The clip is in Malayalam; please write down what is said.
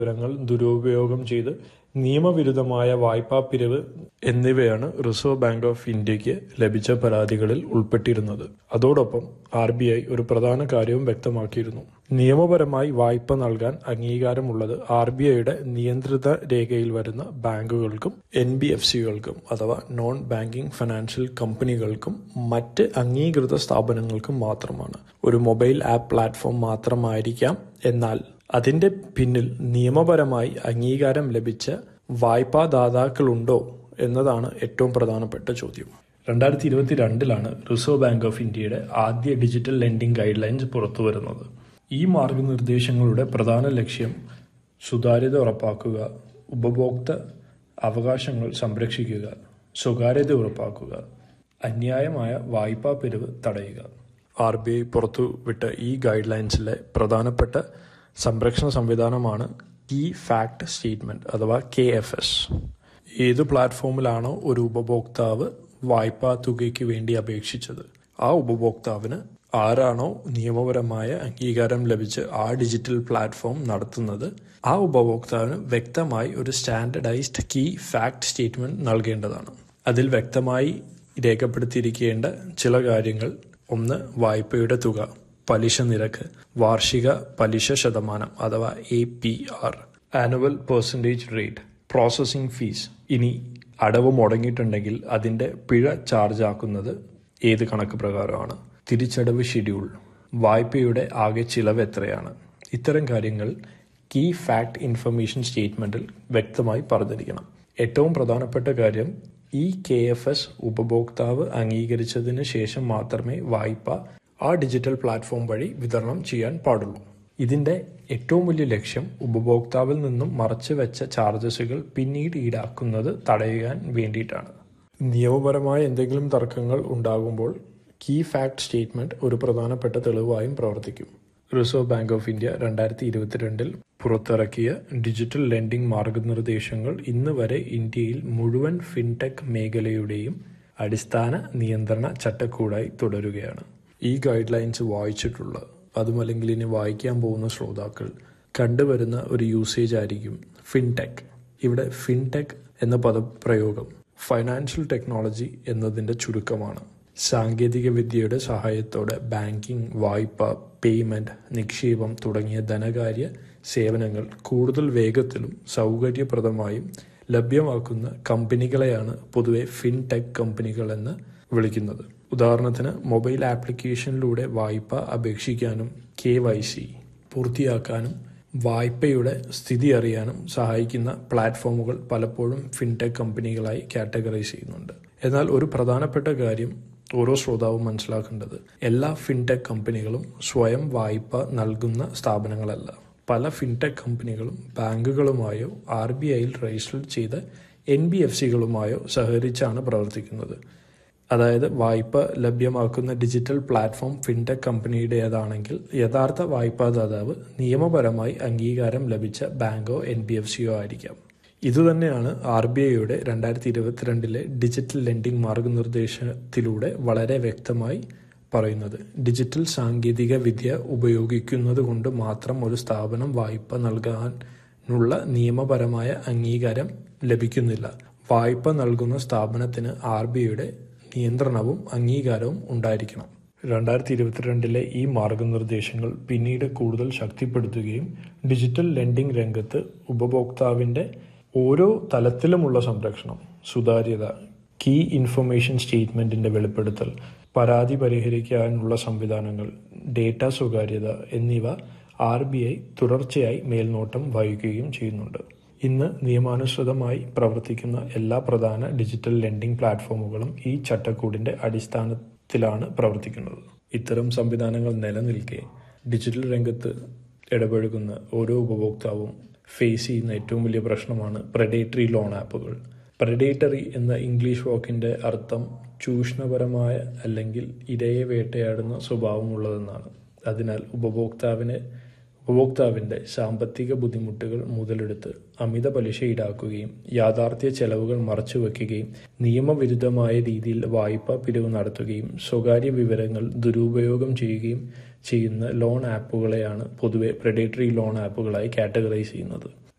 വിവരങ്ങൾ ദുരുപയോഗം ചെയ്ത് നിയമവിരുദ്ധമായ വായ്പാ പിരിവ് എന്നിവയാണ് റിസർവ് ബാങ്ക് ഓഫ് ഇന്ത്യക്ക് ലഭിച്ച പരാതികളിൽ ഉൾപ്പെട്ടിരുന്നത് അതോടൊപ്പം ആർ ബി ഐ ഒരു പ്രധാന കാര്യവും വ്യക്തമാക്കിയിരുന്നു നിയമപരമായി വായ്പ നൽകാൻ അംഗീകാരമുള്ളത് ആർ ബി ഐയുടെ നിയന്ത്രിത രേഖയിൽ വരുന്ന ബാങ്കുകൾക്കും എൻ ബി എഫ് സികൾക്കും അഥവാ നോൺ ബാങ്കിംഗ് ഫിനാൻഷ്യൽ കമ്പനികൾക്കും മറ്റ് അംഗീകൃത സ്ഥാപനങ്ങൾക്കും മാത്രമാണ് ഒരു മൊബൈൽ ആപ്പ് പ്ലാറ്റ്ഫോം മാത്രമായിരിക്കാം എന്നാൽ അതിന്റെ പിന്നിൽ നിയമപരമായി അംഗീകാരം ലഭിച്ച വായ്പാദാതാക്കളുണ്ടോ എന്നതാണ് ഏറ്റവും പ്രധാനപ്പെട്ട ചോദ്യം രണ്ടായിരത്തി ഇരുപത്തി രണ്ടിലാണ് റിസർവ് ബാങ്ക് ഓഫ് ഇന്ത്യയുടെ ആദ്യ ഡിജിറ്റൽ ലെൻഡിംഗ് ഗൈഡ് ലൈൻസ് പുറത്തുവരുന്നത് ഈ മാർഗനിർദ്ദേശങ്ങളുടെ പ്രധാന ലക്ഷ്യം സുതാര്യത ഉറപ്പാക്കുക ഉപഭോക്തൃ അവകാശങ്ങൾ സംരക്ഷിക്കുക സ്വകാര്യത ഉറപ്പാക്കുക അന്യായമായ വായ്പാ പിരിവ് തടയുക ആർ ബി ഐ പുറത്തുവിട്ട ഈ ഗൈഡ് ലൈൻസിലെ പ്രധാനപ്പെട്ട സംരക്ഷണ സംവിധാനമാണ് കീ ഫാക്ട് സ്റ്റേറ്റ്മെന്റ് അഥവാ കെ എഫ് എസ് ഏത് പ്ലാറ്റ്ഫോമിലാണോ ഒരു ഉപഭോക്താവ് വായ്പാ തുകയ്ക്ക് വേണ്ടി അപേക്ഷിച്ചത് ആ ഉപഭോക്താവിന് ആരാണോ നിയമപരമായ അംഗീകാരം ലഭിച്ച് ആ ഡിജിറ്റൽ പ്ലാറ്റ്ഫോം നടത്തുന്നത് ആ ഉപഭോക്താവിന് വ്യക്തമായി ഒരു സ്റ്റാൻഡർഡൈസ്ഡ് കീ ഫാക്ട് സ്റ്റേറ്റ്മെന്റ് നൽകേണ്ടതാണ് അതിൽ വ്യക്തമായി രേഖപ്പെടുത്തിയിരിക്കേണ്ട ചില കാര്യങ്ങൾ ഒന്ന് വായ്പയുടെ തുക പലിശ നിരക്ക് വാർഷിക പലിശ ശതമാനം അഥവാ A P R annual percentage rate processing fees ഇനി അടവ് മുടങ്ങിയിട്ടുണ്ടെങ്കിൽ അതിന്റെ പിഴ ചാർജ് ആക്കുന്നത് ഏത് കണക്ക് പ്രകാരമാണ് തിരിച്ചടവ് ഷെഡ്യൂൾ വായ്പയുടെ ആകെ ചിലവ് എത്രയാണ് ഇത്തരം കാര്യങ്ങൾ കീ ഫാക്ട് ഇൻഫർമേഷൻ സ്റ്റേറ്റ്മെന്റിൽ വ്യക്തമായി പറഞ്ഞിരിക്കണം ഏറ്റവും പ്രധാനപ്പെട്ട കാര്യം ഈ കെ എഫ് എസ് ഉപഭോക്താവ് അംഗീകരിച്ചതിന് ശേഷം മാത്രമേ വായ്പ ആ ഡിജിറ്റൽ പ്ലാറ്റ്ഫോം വഴി വിതരണം ചെയ്യാൻ പാടുള്ളൂ ഇതിന്റെ ഏറ്റവും വലിയ ലക്ഷ്യം ഉപഭോക്താവിൽ നിന്നും മറച്ചു വെച്ച ചാർജസുകൾ പിന്നീട് ഈടാക്കുന്നത് തടയാൻ വേണ്ടിയിട്ടാണ് നിയമപരമായ എന്തെങ്കിലും തർക്കങ്ങൾ ഉണ്ടാകുമ്പോൾ കീ ഫാക്ട് സ്റ്റേറ്റ്മെന്റ് ഒരു പ്രധാനപ്പെട്ട തെളിവായും പ്രവർത്തിക്കും റിസർവ് ബാങ്ക് ഓഫ് ഇന്ത്യ രണ്ടായിരത്തി ഇരുപത്തിരണ്ടിൽ പുറത്തിറക്കിയ ഡിജിറ്റൽ ലെൻഡിംഗ് മാർഗനിർദ്ദേശങ്ങൾ ഇന്ന് വരെ ഇന്ത്യയിൽ മുഴുവൻ ഫിൻടെക് മേഖലയുടെയും അടിസ്ഥാന നിയന്ത്രണ ചട്ടക്കൂടായി തുടരുകയാണ് ഈ ഗൈഡ് ലൈൻസ് വായിച്ചിട്ടുള്ള അതുമല്ലെങ്കിൽ ഇനി വായിക്കാൻ പോകുന്ന ശ്രോതാക്കൾ കണ്ടുവരുന്ന ഒരു യൂസേജ് ആയിരിക്കും ഫിൻടെക് ഇവിടെ ഫിൻടെക് എന്ന പദപ്രയോഗം ഫൈനാൻഷ്യൽ ടെക്നോളജി എന്നതിന്റെ ചുരുക്കമാണ് സാങ്കേതിക വിദ്യയുടെ സഹായത്തോടെ ബാങ്കിംഗ് വായ്പ പേയ്മെന്റ് നിക്ഷേപം തുടങ്ങിയ ധനകാര്യ സേവനങ്ങൾ കൂടുതൽ വേഗത്തിലും സൗകര്യപ്രദമായും ലഭ്യമാക്കുന്ന കമ്പനികളെയാണ് പൊതുവെ ഫിൻടെക് കമ്പനികൾ എന്ന് വിളിക്കുന്നത് ഉദാഹരണത്തിന് മൊബൈൽ ആപ്ലിക്കേഷനിലൂടെ വായ്പ അപേക്ഷിക്കാനും കെ വൈ സി പൂർത്തിയാക്കാനും വായ്പയുടെ സ്ഥിതി അറിയാനും സഹായിക്കുന്ന പ്ലാറ്റ്ഫോമുകൾ പലപ്പോഴും ഫിൻടെക് കമ്പനികളായി കാറ്റഗറൈസ് ചെയ്യുന്നുണ്ട് എന്നാൽ ഒരു പ്രധാനപ്പെട്ട കാര്യം ഓരോ ശ്രോതാവും മനസ്സിലാക്കേണ്ടത് എല്ലാ ഫിൻടെക് കമ്പനികളും സ്വയം വായ്പ നൽകുന്ന സ്ഥാപനങ്ങളല്ല പല ഫിൻടെക് കമ്പനികളും ബാങ്കുകളുമായോ ആർ ബി ഐയിൽ രജിസ്റ്റർ ചെയ്ത എൻ ബി എഫ് സികളുമായോ സഹകരിച്ചാണ് പ്രവർത്തിക്കുന്നത് അതായത് വായ്പ ലഭ്യമാക്കുന്ന ഡിജിറ്റൽ പ്ലാറ്റ്ഫോം ഫിൻടെക് കമ്പനിയുടേതാണെങ്കിൽ യഥാർത്ഥ വായ്പാദാതാവ് നിയമപരമായി അംഗീകാരം ലഭിച്ച ബാങ്കോ എൻ ബി എഫ് സിയോ ആയിരിക്കാം ഇതുതന്നെയാണ് ആർ ബി ഐയുടെ രണ്ടായിരത്തി ഇരുപത്തിരണ്ടിലെ ഡിജിറ്റൽ ലെൻഡിംഗ് മാർഗനിർദ്ദേശത്തിലൂടെ വളരെ വ്യക്തമായി പറയുന്നത് ഡിജിറ്റൽ സാങ്കേതിക വിദ്യ ഉപയോഗിക്കുന്നത് കൊണ്ട് മാത്രം ഒരു സ്ഥാപനം വായ്പ നൽകാനുള്ള നിയമപരമായ അംഗീകാരം ലഭിക്കുന്നില്ല വായ്പ നൽകുന്ന സ്ഥാപനത്തിന് ആർ ബി ഐയുടെ നിയന്ത്രണവും അംഗീകാരവും ഉണ്ടായിരിക്കണം രണ്ടായിരത്തി ഇരുപത്തിരണ്ടിലെ ഈ മാർഗനിർദ്ദേശങ്ങൾ പിന്നീട് കൂടുതൽ ശക്തിപ്പെടുത്തുകയും ഡിജിറ്റൽ ലെൻഡിംഗ് രംഗത്ത് ഉപഭോക്താവിന്റെ ഓരോ തലത്തിലുമുള്ള സംരക്ഷണം സുതാര്യത കീ ഇൻഫർമേഷൻ സ്റ്റേറ്റ്മെന്റിന്റെ വെളിപ്പെടുത്തൽ പരാതി പരിഹരിക്കാനുള്ള സംവിധാനങ്ങൾ ഡേറ്റ സ്വകാര്യത എന്നിവ ആർ ബി ഐ തുടർച്ചയായി മേൽനോട്ടം വഹിക്കുകയും ചെയ്യുന്നുണ്ട് ഇന്ന് നിയമാനുസൃതമായി പ്രവർത്തിക്കുന്ന എല്ലാ പ്രധാന ഡിജിറ്റൽ ലെൻഡിംഗ് പ്ലാറ്റ്ഫോമുകളും ഈ ചട്ടക്കൂടിന്റെ അടിസ്ഥാനത്തിലാണ് പ്രവർത്തിക്കുന്നത് ഇത്തരം സംവിധാനങ്ങൾ നിലനിൽക്കെ ഡിജിറ്റൽ രംഗത്ത് ഇടപഴകുന്ന ഓരോ ഉപഭോക്താവും ഫേസ് ചെയ്യുന്ന ഏറ്റവും വലിയ പ്രശ്നമാണ് പ്രഡേറ്ററി ലോൺ ആപ്പുകൾ പ്രഡേറ്ററി എന്ന ഇംഗ്ലീഷ് വാക്കിന്റെ അർത്ഥം ചൂഷണപരമായ അല്ലെങ്കിൽ ഇരയെ വേട്ടയാടുന്ന സ്വഭാവമുള്ളതെന്നാണ് അതിനാൽ ഉപഭോക്താവിനെ ഉപഭോക്താവിന്റെ സാമ്പത്തിക ബുദ്ധിമുട്ടുകൾ മുതലെടുത്ത് അമിത പലിശ ഈടാക്കുകയും യാഥാർത്ഥ്യ ചെലവുകൾ മറച്ചുവെക്കുകയും നിയമവിരുദ്ധമായ രീതിയിൽ വായ്പ പിരിവ് നടത്തുകയും സ്വകാര്യ വിവരങ്ങൾ ദുരുപയോഗം ചെയ്യുകയും ചെയ്യുന്ന ലോൺ ആപ്പുകളെയാണ് പൊതുവെ പ്രഡേറ്ററി ലോൺ ആപ്പുകളായി കാറ്റഗറൈസ് ചെയ്യുന്നത്